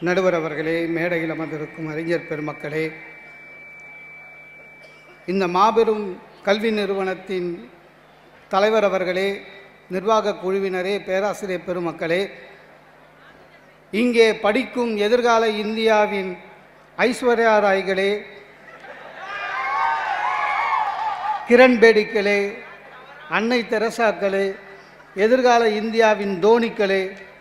நடுவர் அவர்களே மேடையில் அமர்ந்திருக்கும் அறிஞர் பெருமக்களே இந்த மாபெரும் கல்வி நிறுவனத்தின் தலைவர் அவர்களே நிர்வாக குழுவினரே பேராசிரியர் பெருமக்களே இங்கே படிக்கும் எதிர்கால இந்தியாவின் ஐஸ்வர்யா ராய்களே கிரண் பேடிக்களே அன்னை தெரசாக்களே எதிர்கால இந்தியாவின் தோனிக்களே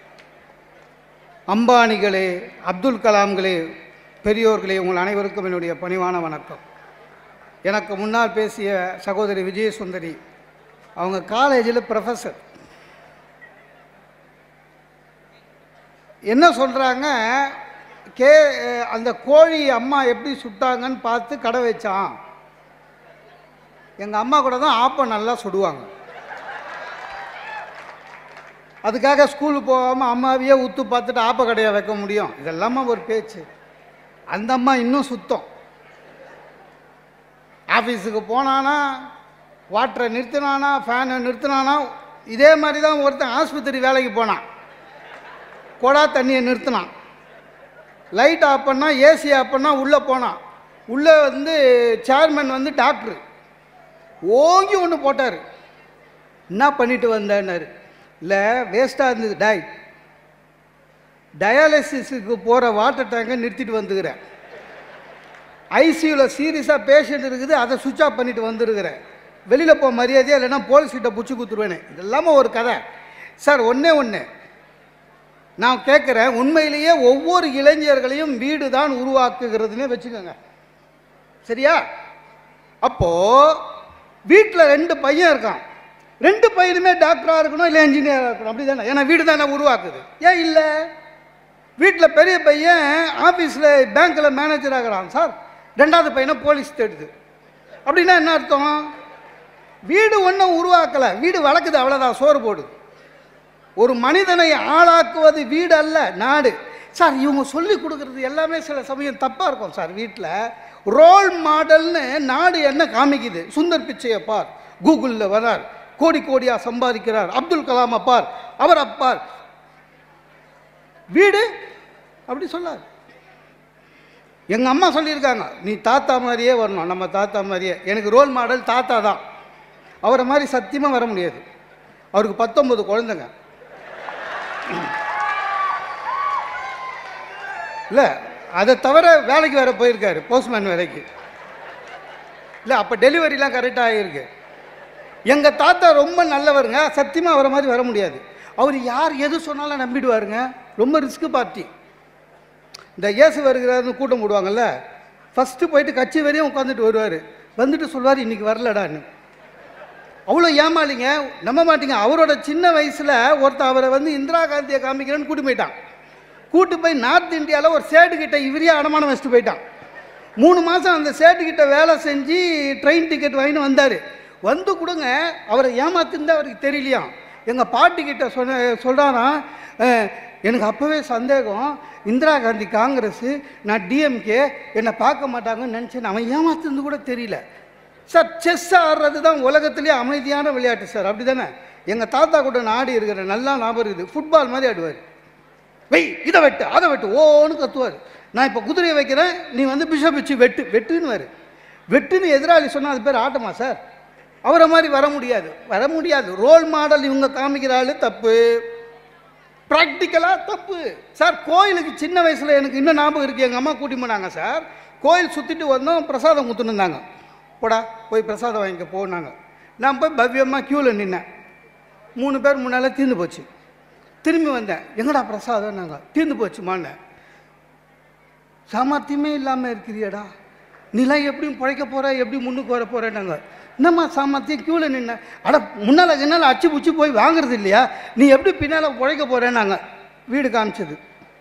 அம்பானிகளே அப்துல் கலாம்களே பெரியோர்களே உங்கள் அனைவருக்கும் என்னுடைய பணிவான வணக்கம் எனக்கு முன்னால் பேசிய சகோதரி விஜயசுந்தரி அவங்க காலேஜில் ப்ரொஃபஸர் என்ன சொல்கிறாங்க கே அந்த கோழி அம்மா எப்படி சுட்டாங்கன்னு பார்த்து கடை வச்சான் எங்கள் அம்மா கூட தான் ஆப்பம் நல்லா சுடுவாங்க அதுக்காக ஸ்கூலுக்கு போகாமல் அம்மாவையே உத்து பார்த்துட்டு ஆப்ப கடையை வைக்க முடியும் இதெல்லாமா ஒரு பேச்சு அந்த அம்மா இன்னும் சுத்தம் ஆஃபீஸுக்கு போனானா வாட்டரை நிறுத்தினானா ஃபேனை நிறுத்தினானா இதே மாதிரி தான் ஒருத்தன் ஆஸ்பத்திரி வேலைக்கு போனான் கொடா தண்ணியை நிறுத்தினான் லைட் ஆஃப் பண்ணா ஏசி ஆஃப் பண்ணா உள்ளே போனான் உள்ளே வந்து சேர்மன் வந்து டாக்டரு ஓங்கி ஒன்று போட்டார் என்ன பண்ணிட்டு வந்தேன்னாரு இல்லை வேஸ்ட்டாக இருந்தது டாய் டயாலிசிஸுக்கு போகிற வாட்டர் டேங்கை நிறுத்திட்டு வந்துக்கிறேன் ஐசியூவில் சீரியஸாக பேஷண்ட் இருக்குது அதை சுவிட்ச் ஆஃப் பண்ணிட்டு வந்துருக்கிறேன் வெளியில் போக மரியாதையாக இல்லைன்னா போலீஸ்கிட்ட பிடிச்சி கொடுத்துருவேனே இதெல்லாம ஒரு கதை சார் ஒன்றே ஒன்று நான் கேட்குறேன் உண்மையிலேயே ஒவ்வொரு இளைஞர்களையும் வீடு தான் உருவாக்குகிறதுனே வச்சுக்கோங்க சரியா அப்போது வீட்டில் ரெண்டு பையன் இருக்கான் ரெண்டு பையனுமே டாக்டராக இருக்கணும் இல்லை இன்ஜினியராக இருக்கணும் அப்படி தானே ஏன்னா வீடு தானே உருவாக்குது ஏன் இல்லை வீட்டில் பெரிய பையன் ஆஃபீஸில் பேங்க்கில் மேனேஜர் ஆகிறான் சார் ரெண்டாவது பையனை போலீஸ் தேடுது அப்படின்னா என்ன அர்த்தம் வீடு ஒன்றும் உருவாக்கலை வீடு வளர்க்குது அவ்வளோதான் சோறு போடுது ஒரு மனிதனை ஆளாக்குவது வீடு அல்ல நாடு சார் இவங்க சொல்லி கொடுக்குறது எல்லாமே சில சமயம் தப்பாக இருக்கும் சார் வீட்டில் ரோல் மாடல்னு நாடு என்ன காமிக்குது சுந்தர் பிச்சையை பார் கூகுளில் வரார் கோடி கோடியாக சம்பாதிக்கிறார் அப்துல் கலாம் அப்பார் அவர் அப்பார் வீடு அப்படி சொல்லார் எங்கள் அம்மா சொல்லியிருக்காங்க நீ தாத்தா மாதிரியே வரணும் நம்ம தாத்தா மாதிரியே எனக்கு ரோல் மாடல் தாத்தா தான் அவரை மாதிரி சத்தியமாக வர முடியாது அவருக்கு பத்தொன்பது குழந்தைங்க இல்லை அதை தவிர வேலைக்கு வேற போயிருக்காரு போஸ்ட்மேன் வேலைக்கு இல்லை அப்போ டெலிவரிலாம் கரெக்டாக ஆகியிருக்கு எங்கள் தாத்தா ரொம்ப நல்லவருங்க சத்தியமாக அவரை மாதிரி வர முடியாது அவர் யார் எது சொன்னாலும் நம்பிடுவாருங்க ரொம்ப ரிஸ்க் பார்ட்டி இந்த இயேசு வருகிறாருன்னு கூட்டம் போடுவாங்கல்ல ஃபஸ்ட்டு போயிட்டு கட்சி வரையும் உட்காந்துட்டு வருவார் வந்துட்டு சொல்வார் இன்றைக்கி வரலடான்னு அவ்வளோ ஏமாளிங்க நம்ப மாட்டீங்க அவரோட சின்ன வயசில் ஒருத்தன் அவரை வந்து இந்திரா காந்தியை காமிக்கிறேன்னு கூட்டு போயிட்டான் கூட்டு போய் நார்த் இந்தியாவில் ஒரு சேட்டு கிட்ட இவரே அடமானம் வச்சுட்டு போயிட்டான் மூணு மாதம் அந்த சேட்டு கிட்ட வேலை செஞ்சு ட்ரெயின் டிக்கெட் வாங்கிட்டு வந்தார் வந்து கொடுங்க அவரை ஏமாத்திருந்தா அவருக்கு தெரியலையாம் எங்கள் பாட்டி கிட்ட சொன்ன சொல்கிறாராம் எனக்கு அப்போவே சந்தேகம் இந்திரா காந்தி காங்கிரஸ் நான் டிஎம்கே என்னை பார்க்க மாட்டாங்கன்னு நினச்சேன் அவன் ஏமாத்திருந்து கூட தெரியல சார் செஸ் ஆடுறது தான் உலகத்திலே அமைதியான விளையாட்டு சார் அப்படி தானே எங்கள் தாத்தா கூட நான் ஆடி இருக்கிற நல்லா ஞாபகம் இருக்குது ஃபுட்பால் மாதிரி ஆடுவார் வெய் இதை வெட்டு அதை வெட்டு ஓன்னு கத்துவார் நான் இப்போ குதிரையை வைக்கிறேன் நீ வந்து பிஷப் வச்சு வெட்டு வெட்டுன்னு வரு வெட்டுன்னு எதிராளி சொன்னால் அது பேர் ஆட்டமா சார் அவரை மாதிரி வர முடியாது வர முடியாது ரோல் மாடல் இவங்க காமிக்கிறாள் தப்பு ப்ராக்டிக்கலாக தப்பு சார் கோயிலுக்கு சின்ன வயசில் எனக்கு இன்னும் ஞாபகம் இருக்குது எங்கள் அம்மா கூட்டி போனாங்க சார் கோயில் சுற்றிட்டு வந்தோம் பிரசாதம் குத்துன்னு இருந்தாங்க போடா போய் பிரசாதம் வாங்கிக்க போனாங்க நான் போய் பவ்யமாக க்யூவில் நின்னேன் மூணு பேர் முன்னால் தீர்ந்து போச்சு திரும்பி வந்தேன் எங்கடா பிரசாதம் நாங்கள் தீர்ந்து போச்சுமான்னு சாமர்த்தியமே இல்லாமல் இருக்கிறியடா நீலாம் எப்படியும் பிழைக்க போகிற எப்படி முன்னுக்கு வர போகிறேன்னாங்க என்னம்மா சாமர்த்தியம் க்யூவில் நின்ன அட முன்னால் என்னால் அச்சு புச்சு போய் வாங்குறது இல்லையா நீ எப்படி பின்னால் பிழைக்க போகிறேன்னாங்க வீடு காமிச்சது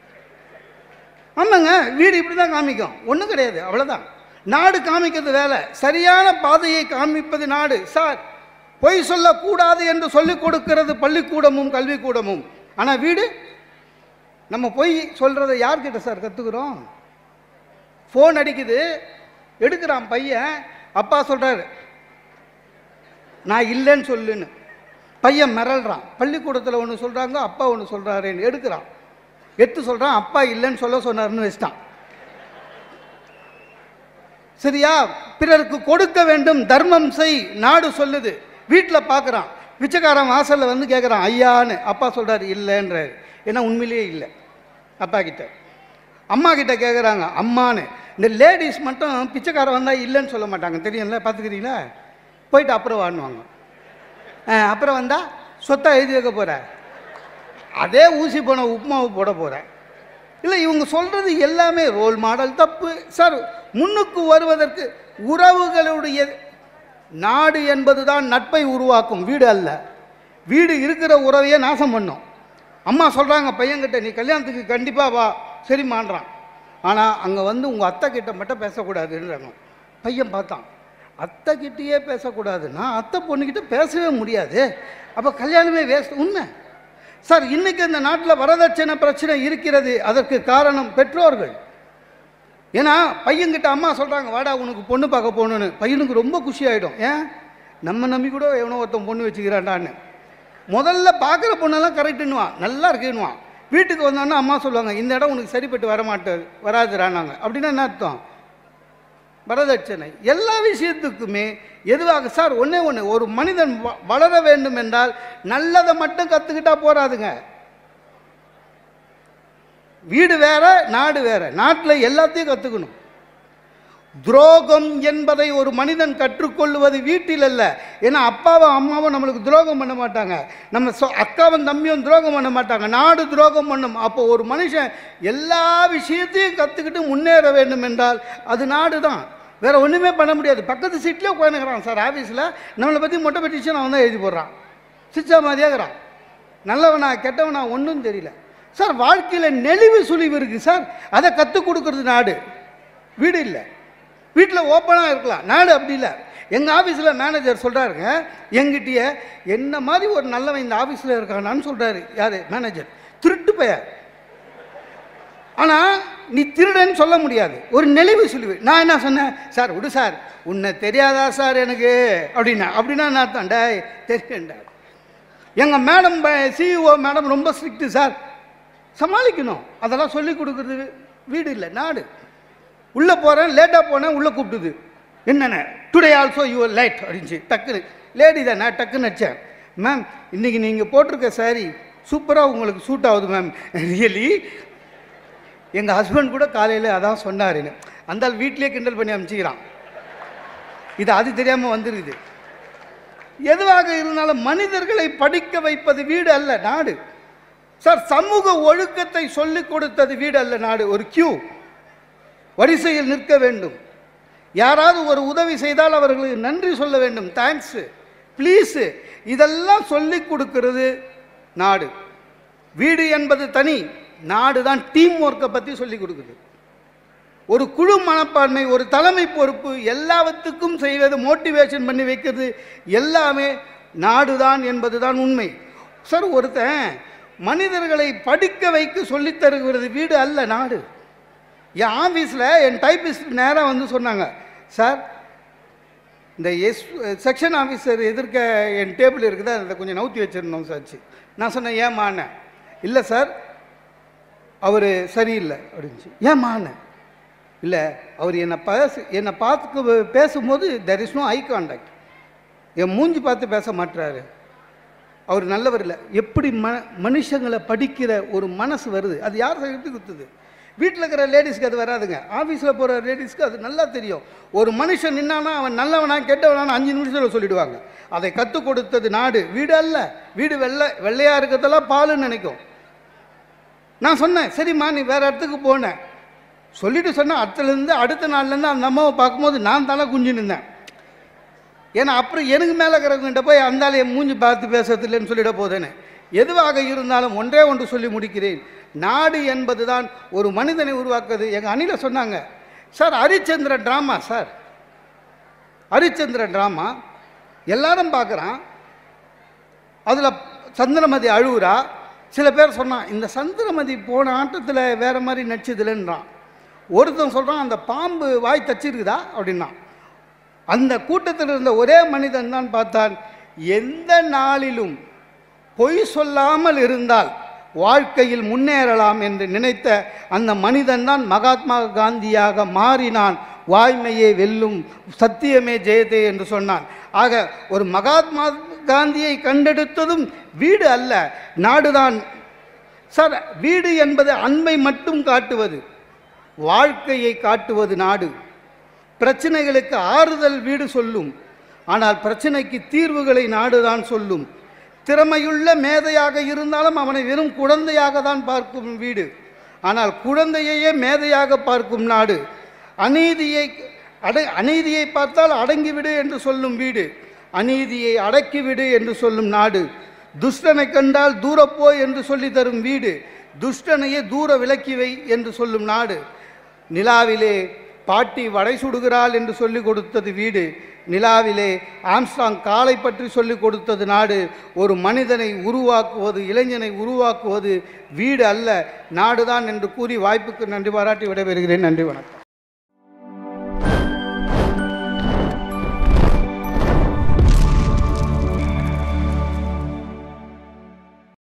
ஆமாங்க வீடு இப்படி தான் காமிக்கும் ஒன்றும் கிடையாது அவ்வளோதான் நாடு காமிக்கிறது வேலை சரியான பாதையை காமிப்பது நாடு சார் பொய் சொல்லக்கூடாது என்று சொல்லிக் கொடுக்கிறது பள்ளிக்கூடமும் கல்விக்கூடமும் ஆனால் வீடு நம்ம பொய் சொல்கிறத யார்கிட்ட சார் கற்றுக்குறோம் ஃபோன் அடிக்குது எடுக்கிறான் பையன் அப்பா சொல்கிறாரு நான் இல்லைன்னு சொல்லுன்னு பையன் மிரள்றான் பள்ளிக்கூடத்தில் ஒன்று சொல்கிறாங்க அப்பா ஒன்று சொல்கிறாருன்னு எடுக்கிறான் எடுத்து சொல்கிறான் அப்பா இல்லைன்னு சொல்ல சொன்னார்னு வச்சிட்டான் சரியா பிறருக்கு கொடுக்க வேண்டும் தர்மம் செய் நாடு சொல்லுது வீட்டில் பார்க்குறான் பிச்சைக்காரன் வாசலில் வந்து கேட்குறான் ஐயான்னு அப்பா சொல்கிறாரு இல்லைன்றாரு ஏன்னா உண்மையிலேயே இல்லை அப்பா கிட்ட அம்மா கிட்ட கேட்குறாங்க அம்மான்னு இந்த லேடிஸ் மட்டும் பிச்சைக்காரன் வந்தால் இல்லைன்னு சொல்ல மாட்டாங்க தெரியும்ல பார்த்துக்கிறீங்களா போயிட்டு அப்புறம் வாங்குவாங்க ஆ, அப்புறம் வந்தால் சொத்தா எழுதி வைக்க போகிற அதே ஊசி போன உப்புமாவு போட போகிறேன் இல்லை இவங்க சொல்கிறது எல்லாமே ரோல் மாடல் தப்பு சார் முன்னுக்கு வருவதற்கு உறவுகளுடைய நாடு என்பது தான் நட்பை உருவாக்கும் வீடு அல்ல வீடு இருக்கிற உறவையே நாசம் பண்ணும் அம்மா சொல்கிறாங்க பையன்கிட்ட நீ கல்யாணத்துக்கு கண்டிப்பாக வா சரிம்மான்றான் ஆனால் அங்கே வந்து உங்கள் அத்தை கிட்ட மட்டும் பேசக்கூடாதுன்றாங்க பையன் பார்த்தான் அத்தை கிட்டேயே பேசக்கூடாதுன்னா அத்தை பொண்ணுக்கிட்ட பேசவே முடியாது அப்போ கல்யாணமே வேஸ்ட் உண்மை சார் இன்னைக்கு இந்த நாட்டில் வரதட்சணை பிரச்சனை இருக்கிறது அதற்கு காரணம் பெற்றோர்கள் ஏன்னா பையன்கிட்ட அம்மா சொல்கிறாங்க வாடா உனக்கு பொண்ணு பார்க்க போகணுன்னு பையனுக்கு ரொம்ப குஷி ஆகிடும் ஏன் நம்ம நம்பி கூட எவனோ ஒருத்தன் பொண்ணு வச்சுக்கிறான்டான்னு முதல்ல பார்க்குற பொண்ணெல்லாம் கரெக்டுன்னுவான் நல்லா இருக்குன்னுவான் வீட்டுக்கு வந்தோன்னா அம்மா சொல்லுவாங்க இந்த இடம் உனக்கு சரிப்பட்டு வர மாட்டேது வராதுறானாங்க அப்படின்னா என்ன அர்த்தம் வரதட்சணை எல்லா விஷயத்துக்குமே எதுவாக சார் ஒன்றே ஒன்று ஒரு மனிதன் வ- வளர வேண்டும் என்றால் நல்லதை மட்டும் கற்றுக்கிட்டா போறாதுங்க வீடு வேற நாடு வேற நாட்டில் எல்லாத்தையும் கற்றுக்கணும் துரோகம் என்பதை ஒரு மனிதன் கற்றுக்கொள்வது வீட்டில் அல்ல ஏன்னா அப்பாவும் அம்மாவும் நம்மளுக்கு துரோகம் பண்ண மாட்டாங்க நம்ம சொ அக்காவும் தம்பியும் துரோகம் பண்ண மாட்டாங்க நாடு துரோகம் பண்ணும் அப்போ ஒரு மனுஷன் எல்லா விஷயத்தையும் கற்றுக்கிட்டு முன்னேற வேண்டும் என்றால் அது நாடு தான் வேற ஒன்றுமே பண்ண முடியாது பக்கத்து சீட்லேயே உட்காந்துக்கிறான் சார் ஆஃபீஸில் நம்மளை பற்றி மொட்டை பெட்டிஷன் அவன் தான் எழுதி போடுறான் சிச்சா மாதிரியாகிறான் நல்லவனா கெட்டவனா ஒன்றும் தெரியல சார் வாழ்க்கையில் நெளிவு சுழிவு இருக்குது சார் அதை கற்றுக் கொடுக்கறது நாடு வீடு இல்லை வீட்டில் ஓப்பனாக இருக்கலாம் நாடு அப்படி இல்லை எங்கள் ஆஃபீஸில் மேனேஜர் சொல்கிறாருங்க எங்கிட்டயே என்ன மாதிரி ஒரு நல்லவன் இந்த ஆஃபீஸில் இருக்கானான்னு சொல்கிறாரு யார் மேனேஜர் திருட்டு பெயர் ஆனால் நீ திருடன்னு சொல்ல முடியாது ஒரு நெளிவு சுழிவு நான் என்ன சொன்னேன் சார் விடு சார் உன்னை தெரியாதா சார் எனக்கு அப்படின்னா அப்படின்னா என்ன அர்த்தம் டேய் தெரியும்டா எங்கள் மேடம் சிஇஓ மேடம் ரொம்ப ஸ்ட்ரிக்ட்டு சார் சமாளிக்கணும் அதெல்லாம் சொல்லி கொடுக்குறது வீடு இல்லை நாடு உள்ளே போகிறேன் லேட்டாக போனேன் உள்ளே கூப்பிட்டுது என்னென்ன டுடே ஆல்சோ யுவர் லைட் அப்படின்ச்சு டக்குன்னு லேடி தான் நான் டக்குன்னு வச்சேன் மேம் இன்றைக்கி நீங்கள் போட்டிருக்க சாரி சூப்பராக உங்களுக்கு சூட் ஆகுது மேம் ரியலி எங்கள் ஹஸ்பண்ட் கூட காலையில் அதான் சொன்னாருன்னு அந்த ஆள் வீட்லேயே கிண்டல் பண்ணி அனுப்பிச்சிக்கிறான் இது அது தெரியாமல் வந்துருக்குது எதுவாக இருந்தாலும் மனிதர்களை படிக்க வைப்பது வீடு அல்ல நாடு சார் சமூக ஒழுக்கத்தை சொல்லிக் கொடுத்தது வீடு அல்ல நாடு ஒரு கியூ வரிசையில் நிற்க வேண்டும் யாராவது ஒரு உதவி செய்தால் அவர்களுக்கு நன்றி சொல்ல வேண்டும் தேங்க்ஸு ப்ளீஸு இதெல்லாம் சொல்லிக் கொடுக்கிறது நாடு வீடு என்பது தனி நாடு தான் டீம் ஒர்க்கை பற்றி சொல்லிக் கொடுக்குது ஒரு குழு மனப்பான்மை ஒரு தலைமை பொறுப்பு எல்லாவற்றுக்கும் செய்வது மோட்டிவேஷன் பண்ணி வைக்கிறது எல்லாமே நாடுதான் என்பதுதான் உண்மை சார் ஒருத்தன் மனிதர்களை படிக்க வைக்க சொல்லித் தருகிறது வீடு அல்ல நாடு என் ஆஃபீஸில் என் டைப்பிஸ்ட் நேராக வந்து சொன்னாங்க சார் இந்த எஸ் செக்ஷன் ஆஃபீஸர் எதிர்க்க என் டேபிள் இருக்குது அதை கொஞ்சம் நவுத்தி வச்சிருந்தோம் சார்ச்சு நான் சொன்னேன் ஏமாண்ணே இல்லை சார் அவர் சரியில்லை அப்படின்ச்சு ஏமாண்ணே இல்லை அவர் என்னை பேச என்னை பார்த்து பேசும்போது there is no eye contact என் மூஞ்சி பார்த்து பேச மாட்டுறாரு அவர் நல்லவர் இல்லை எப்படி ம மனுஷங்களை படிக்கிற ஒரு மனசு வருது அது யார் எடுத்து குத்துது வீட்டில் இருக்கிற லேடிஸ்க்கு அது வராதுங்க ஆஃபீஸில் போகிற லேடிஸ்க்கு அது நல்லா தெரியும் ஒரு மனுஷன் நின்னானா அவன் நல்லவனா கெட்டவனான்னு அஞ்சு நிமிஷத்தில் சொல்லிடுவாங்க அதை கற்றுக் கொடுத்தது நாடு வீடு அல்ல வீடு வெள்ளை வெள்ளையாக இருக்கிறதெல்லாம் பாலுன்னு நினைக்கும் நான் சொன்னேன் சரிம்மா நீ வேறு இடத்துக்கு போனேன் சொல்லிட்டு சொன்னேன் அடுத்தலேருந்து அடுத்த நாள்லேருந்து அந்த அம்மாவை பார்க்கும்போது நான் தலை குஞ்சு நின்றேன் ஏன்னா அப்புறம் எனக்கு மேலே இருக்கிறவங்கிட்ட போய் அந்த ஆளு என் மூஞ்சி பார்த்து பேசுறது இல்லைன்னு சொல்லிட போதேன்னு எதுவாக இருந்தாலும் ஒன்றே ஒன்று சொல்லி முடிக்கிறேன் நாடு என்பது தான் ஒரு மனிதனை உருவாக்குது எங்கள் அணில சொன்னாங்க sir Harishchandra drama sir Harishchandra drama எல்லாரும் பார்க்குறான் அதில் சந்திரமதி அழுவுறா சில பேர் சொன்னான் இந்த சந்திரமதி போன ஆட்டத்தில் வேற மாதிரி நடிச்சதுலன்றான் ஒருத்தன் சொல்கிறான் அந்த பாம்பு வாய் தச்சிருக்குதா அப்படின்னா அந்த கூட்டத்தில் இருந்த ஒரே மனிதன் தான் பார்த்தான் எந்த நாளிலும் பொய் சொல்லாமல் இருந்தால் வாழ்க்கையில் முன்னேறலாம் என்று நினைத்த அந்த மனிதன்தான் மகாத்மா காந்தியாக மாறினான் வாய்மையே வெல்லும் சத்தியமே ஜெயதே என்று சொன்னான் ஆக ஒரு மகாத்மா காந்தியை கண்டெடுத்ததும் வீடு அல்ல நாடுதான் சார் வீடு என்பது அன்பை மட்டும் காட்டுவது வாழ்க்கையை காட்டுவது நாடு பிரச்சனைகளுக்கு ஆறுதல் வீடு சொல்லும் ஆனால் பிரச்சனைக்கு தீர்வுகளை நாடுதான் சொல்லும் திறமையுள்ள மேதையாக இருந்தாலும் அவனை வெறும் குழந்தையாக தான் பார்க்கும் வீடு ஆனால் குழந்தையையே மேதையாக பார்க்கும் நாடு அநீதியை அட அநீதியை பார்த்தால் அடங்கிவிடு என்று சொல்லும் வீடு அநீதியை அடக்கிவிடு என்று சொல்லும் நாடு துஷ்டனை கண்டால் தூரப்போ என்று சொல்லி தரும் வீடு துஷ்டனையே தூர விலக்கி வை என்று சொல்லும் நாடு நிலாவிலே பாட்டி வடை சுடுகிறாள் என்று சொல்லிக் கொடுத்தது வீடு நிலாவிலே ஆம்ஸ்டாங் காலை பற்றி சொல்லிக் கொடுத்தது நாடு ஒரு மனிதனை உருவாக்குவது இளைஞனை உருவாக்குவது வீடு அல்ல நாடுதான் என்று கூறி வாய்ப்புக்கு நன்றி பாராட்டி விடைபெறுகிறேன் நன்றி வணக்கம்